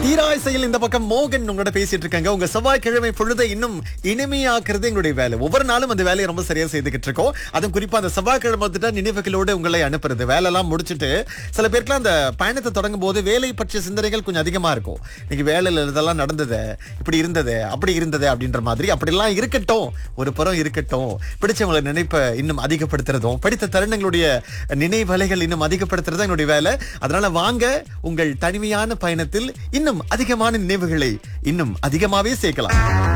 தீராய்சையில் இந்த பக்கம் மோகன் உங்களோட பேசிட்டு இருக்காங்க உங்க செவ்வாய்க்கிழமை பொழுதை இன்னும் இனிமையாக்குறது எங்களுடைய வேலை ஒவ்வொரு நாளும் அந்த வேலையை ரொம்ப சரியா செய்துகிட்டு இருக்கோம் அதுவும் குறிப்பா அந்த செவ்வாய்க்கிழமை வந்துட்டா நினைவுகளோடு உங்களை அனுப்புறது வேலை எல்லாம் முடிச்சுட்டு சில பேருக்குலாம் அந்த பயணத்தை தொடங்கும் போது வேலை பற்றிய சிந்தனைகள் கொஞ்சம் அதிகமா இருக்கும் இன்னைக்கு வேலையில இதெல்லாம் நடந்தது இப்படி இருந்தது அப்படி இருந்தது அப்படின்ற மாதிரி அப்படிலாம் இருக்கட்டும் ஒரு புறம் இருக்கட்டும் பிடிச்சவங்களை நினைப்ப இன்னும் அதிகப்படுத்துறதும் படித்த தருணங்களுடைய நினைவலைகள் இன்னும் அதிகப்படுத்துறது என்னுடைய வேலை அதனால வாங்க உங்கள் தனிமையான பயணத்தில் இன்னும் அதிகமான நினைவுகளை இன்னும் அதிகமாவே சேர்க்கலாம்